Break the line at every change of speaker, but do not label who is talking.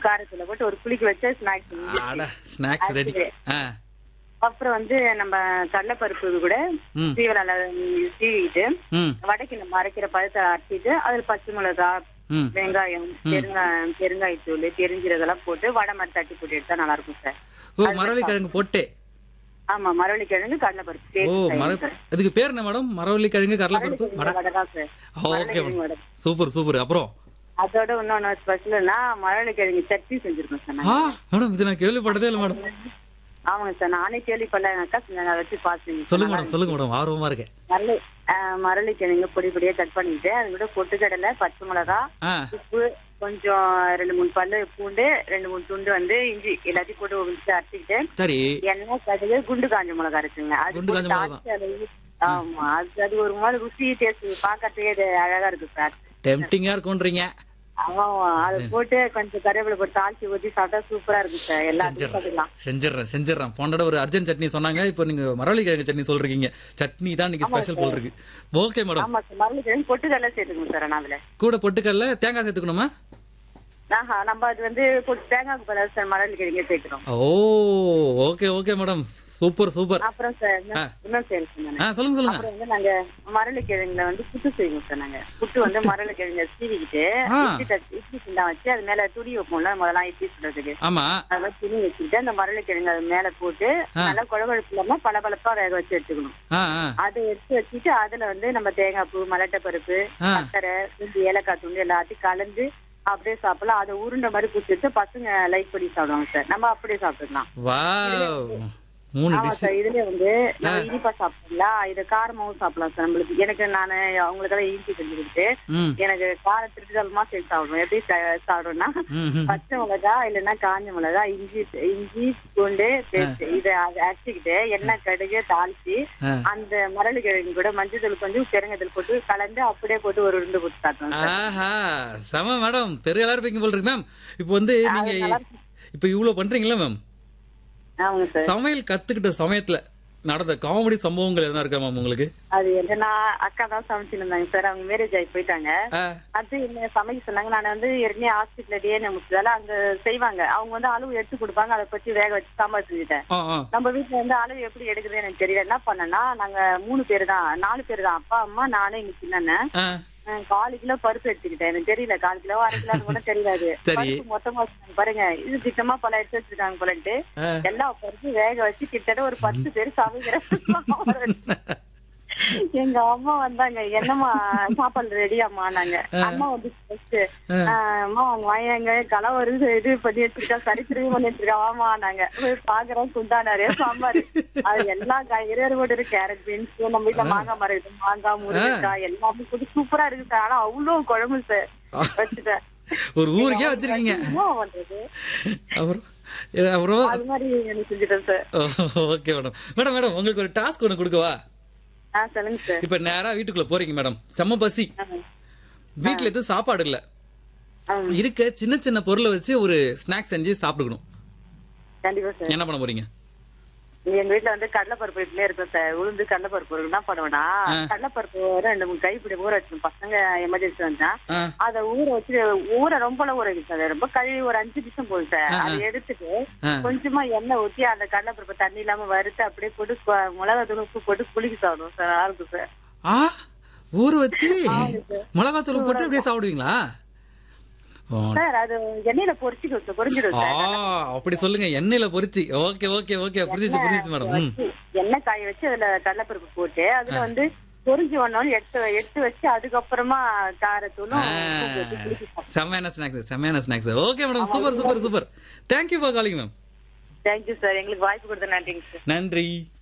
காரத்துல போட்டு ஒரு குளிக்க வச்ச ஸ்நாக்ஸ்
அட ஸ்நாக்ஸ் ரெடி ஆ
அப்புறம் வந்து நம்ம கடலைப்பருப்பு கூட
ம்.
சீவலால சீவிட்டு
ம்
வடக்கு நம்ம அரைக்கிற பழத்தை அரைச்சிட்டு அதுல பச்சை மிளகாய்
ம்
வெங்காயம் பெருங்காயம் பெருங்காயத்தூள் பெருஞ்சீரகெல்லாம் போட்டு வடை மாதிரி தட்டி போட்டு எடுத்தா நல்லா இருக்கும் சார்
ஓ மரவள்ளி கிழங்கு போட்டே
ஆமா மரவள்ளி கிழங்கு கடலைப்பருப்பு
ஓ
சேர்த்து
மர
செய்யணும் சார்.
இதுக்கு பேர் என்ன மேடம் மரவள்ளி கிழங்கு கடலைப்பருப்பு
மரவள்ளி
வடை
கிழங்கு வடை தான் சார்
ஓகே
மரவள்ளிக்கிழங்கு வடை.
சூப்பர் சூப்பர் அப்புறம்
அதோட இன்னொன்னு ஸ்பெஷல்னா மரவள்ளி கிழங்கு சட்னி செஞ்சிருக்கோம் சார்
ஆ
நாங்க.
மேடம் இது நான் கேள்விப்பட்டதே இல்லை மேடம்
ஆமாங்க சார் நானே கேள்விப்படல எங்க அக்கா செஞ்சாங்க அதை வச்சு பாத்துங்க
சொல்லுங்க மேடம் சொல்லுங்க மேடம் ஆர்வமா இருக்கேன்
மரளி மரளி கிழங்கு பொடி பொடியா கட் பண்ணிட்டு அது கூட பொட்டுக்கடலை பச்சை மிளகா
ஆ
உப்பு கொஞ்சம் ரெண்டு மூணு பல்லு பூண்டு ரெண்டு மூணு துண்டு வந்து இஞ்சி எல்லாத்தையும் போட்டு மிக்ஸி அரைச்சிக்கிட்டு
சரி
எண்ணெய் கடுகு குண்டு காஞ்ச மிளகா இருக்குங்க அது
குண்டு காஞ்ச
போட்டு
மிளகா.
அரைச்சு அதை ஊத்தி- ஆமா அது அது ஒரு மாதிரி ருசி டேஸ்ட் பாக்கிறதுக்கே அது அழகா இருக்கு சார்
டெம்டிங்கா இருக்கும்ன்றீங்க
ஆமா அது போட்டு கொஞ்சம் கருவேப்பிலை போட்டு தாளிச்சு ஊத்தி சாப்பிட்டா சூப்பரா இருக்கு சார் எல்லாத்தையும் சாப்பிடலாம்
செஞ்சிடறேன் செஞ்சிடறேன் போனோட ஒரு அர்ஜென்ட் சட்னி சொன்னாங்க இப்போ நீங்க மரவள்ளி கிழங்கு சட்னி சொல்றீங்க சட்னி தான் இன்னைக்கு ஸ்பெஷல் போல் இருக்கு ஓகே மேடம்
ஆமா சார் மரளி கிழங்கு பொட்டுக்கடலை சேர்த்துக்கணும் சார் நான் அதுல
கூட பொட்டுக்கல்ல தேங்காய் சேர்த்துக்கணுமா
ஆஹா நம்ம அது வந்து பொட்டு தேங்காய்க்கு பதிலா சார் மரளி கிழங்கு சேர்க்கிறோம்
oh okay okay madam super super
அப்புறம் சார் இன்னும் இன்னும் சரி சார்
ஆ சொல்லுங்க சொல்லுங்க
அப்புறம் வந்து நாங்க மரளி கிழங்குல வந்து புட்டு செய்வோம் சார் நாங்க புட்டு வந்து மரளி கிழங்க சீவிக்கிட்டு
ஆ.
இட்லி தட்டு இட்லி சிண்டா வச்சு அது மேல துணி வைப்போம்ல முதல்ல இட்லி சுடுறதுக்கு
ஆமா
அது மாதிரி துணி வச்சுக்கிட்டு அந்த மரளி கிழங்கு அது மேல போட்டு
ஆ.
நல்லா குழகுழப்பு இல்லாம பளபளப்பா வேக வச்சு எடுத்துக்கணும்
ஆ ஆ
அதை எடுத்து வச்சுட்டு அதுல வந்து நம்ம தேங்காய் பூ மலட்டை பருப்பு
ஆ.
சக்கரை கொஞ்சம் ஏலக்காய் துண்டு எல்லாத்தையும் கலந்து அப்படியே சாப்பிடலாம் அதை உருண்டை மாதிரி குடிச்சிட்டு பசங்க லைக் பண்ணி சாப்பிடுவாங்க சார் நம்ம அப்படியே சாப்பிட்டுக்கலாம்
வாவ் மூணு
ஆமா
டிஷ்
சார் இதுல வந்து நம்ம இனிப்பா சாப்பிடலாம் இது காரமாவும் சாப்பிடலாம் சார் நம்மளுக்கு எனக்கு நானு அவங்களுக்கெல்லாம் இனிப்பு செஞ்சு கொடுத்து
ம்
எனக்கு கார திருத்தலமா சேர்த்து சாப்பிடுவேன் எப்படி சா- சாப்பிடுவேன்னா
ம், ம்.
பச்சை மிளகா இல்லைன்னா காஞ்ச மிளகா இஞ்சி இஞ்சி பூண்டு பேஸ்ட் இதை அத அரைச்சிக்கிட்டு எண்ணெய் கடுகு தாளிச்சு
ஆ.
அந்த மரளி கிழங்கு கூட மஞ்சள் தூள் கொஞ்சம் பெருங்கத்தூள் போட்டு கலந்து அப்படியே போட்டு ஒரு உருண்டை போட்டு சாப்பிடுவேன் சார்
ஆஹா செம மேடம் பெரிய எல்லாரும் இருப்பீங்க போல் இருக்கு மேம் இப்போ வந்து நீங்க இப்போ இவ்வளவு பண்றீங்களா மேம்
ஆமாங்க சார்
சமையல் கத்துக்கிட்ட சமயத்துல நடந்த காமெடி சம்பவங்கள் எதனா இருக்கா மேம் உங்களுக்கு
அது என்னன்னா அக்கா தான் சமைச்சுட்டு இருந்தாங்க சார் அவங்க மேரேஜ் ஆகி போயிட்டாங்க
ஆ,
அது என்ன சமைக்க சொன்னாங்க நான் வந்து ஏற்கனவே ஹாஸ்பிட்டல்ல டிஎன்ஏ முடிச்சதால அங்க செய்வாங்க அவங்க வந்து அளவு எடுத்து கொடுப்பாங்க அதை பத்தி வேக வச்சு சாம்பார் செஞ்சுட்டேன்
ஆ, ஆ.
நம்ம வீட்டுல வந்து அளவு எப்படி எடுக்குதுன்னு எனக்கு தெரியல என்ன பண்ணேன்னா நாங்க மூணு பேர் தான் நாலு பேர் தான் அப்பா அம்மா நானு எங்க சின்ன
ஆ,
காலு கிலோ பருப்பு எடுத்துக்கிட்டேன் எனக்கு தெரியல கால் கிலோ அரை கிலோ கூட தெரியாது
சரி.
பருப்பு மொத்தமா வச்சிருக்காங்க. பாருங்க இது திட்டமா பல எடுத்து வச்சிருக்காங்க போலன்ட்டு
ஆ.
எல்லா பருப்பு வேக வச்சு கிட்டத்தட்ட ஒரு பத்து பேர் சமைக்கிறேன் எங்க அம்மா வந்தாங்க என்னம்மா சாப்பாடு ரெடியாம்மா நாங்க அம்மா வந்து first, ஆஹ், அம்மா அவங்க வாங்க களை வருது இது பண்ணி வச்சிருக்கா சரித்திரமே பண்ணி வச்சிருக்கா ஆமா நாங்க போய் பாக்குறோம் குண்டா நிறைய சாம்பார் அது எல்லா காய்கறியும் போட்டு இருக்கு கேரட் பீன்ஸ் நம்ம வீட்டுல மாங்காய் மரம் இருக்கு மாங்காய் முருங்கைக்காய் எல்லாமே போட்டு சூப்பரா இருக்கு சார் ஆனா அவ்வளவு குழம்பு சார் வச்சுட்டேன்
ஒரு ஊருக்கே வச்சிருக்கீங்க
என்ன பண்றது
அப்புறம் ஏ, அப்புறம்
அது மாதிரி எனக்கு செஞ்சுட்டேன் sir
okay madam madam madam உங்களுக்கு ஒரு டாஸ்க் ஒன்று கொடுக்கவா
ஆ சொல்லுங்க சார்
இப்ப நேரா வீட்டுக்குள்ள போறீங்க மேடம் செம்ம பசி வீட்ல எதுவும் சாப்பாடு இல்ல
ஆ,
இருக்க சின்ன சின்ன பொருளை வச்சு ஒரு ஸ்நாக்ஸ் செஞ்சு சாப்பிட்டுக்கணும்
கண்டிப்பா சார்
என்ன பண்ண போறீங்க
எங்க வீட்டுல வந்து கடலைப்பருப்பு வீட்லயே இருக்கும் சார் உளுந்து கடலைப்பருப்பு இருக்கும் என்ன பண்ணுவேன்னா கடலைப்பருப்பு ரெண்டு மூணு கைப்பிடி ஊற வச்சிருக்கோம் பசங்க எமர்ஜென்சி வந்தா
ஆ,
அத ஊற வச்சு ஊற ரொம்பலாம் ஊற வைக்கும் சார் ரொம்ப கழுவி ஒரு அஞ்சு நிமிஷம் போதும் சார் அதை எடுத்துட்டு
ஆ.
கொஞ்சமா எண்ணெய் ஊத்தி அந்த கடலைப்பருப்பு தண்ணி இல்லாம வறுத்து அப்படியே போட்டு கொ- மிளகா தூள் உப்பு போட்டு குளிக்க சாப்பிடுவோம் சார் நல்லா இருக்கும் சார்
ஆ ஊற வச்சு மிளகாத்தூள் போட்டு அப்படியே சாப்பிடுவீங்களா ஓ,
சார் அது எண்ணெயில பொரிச்சிடும் சார் பொரிஞ்சிடும்
ஆ
சார்
அப்படி சொல்லுங்க எண்ணெயில பொரிச்சு ஓகே ஓகே ஓகே புரிஞ்சிச்சு புரிஞ்சிச்சு மேடம் ம்
வச்சு எண்ணெய் காய வச்சு அதுல கடலைப்பருப்பு போட்டு அதுல வந்து பொரிஞ்சு ஒண்ணு எடுத்து எடுத்து வச்சு அதுக்கப்புறமா காரத்தூளும் உப்பு போட்டு குளிக்க சாப்பிடுவோம்
செம்மையான ஸ்நாக்ஸ் செம்மையான snacks okay madam super super super thank you for calling ma'am
thank you sir எங்களுக்கு வாய்ப்பு கொடுத்த நன்றிங்க சார்
நன்றி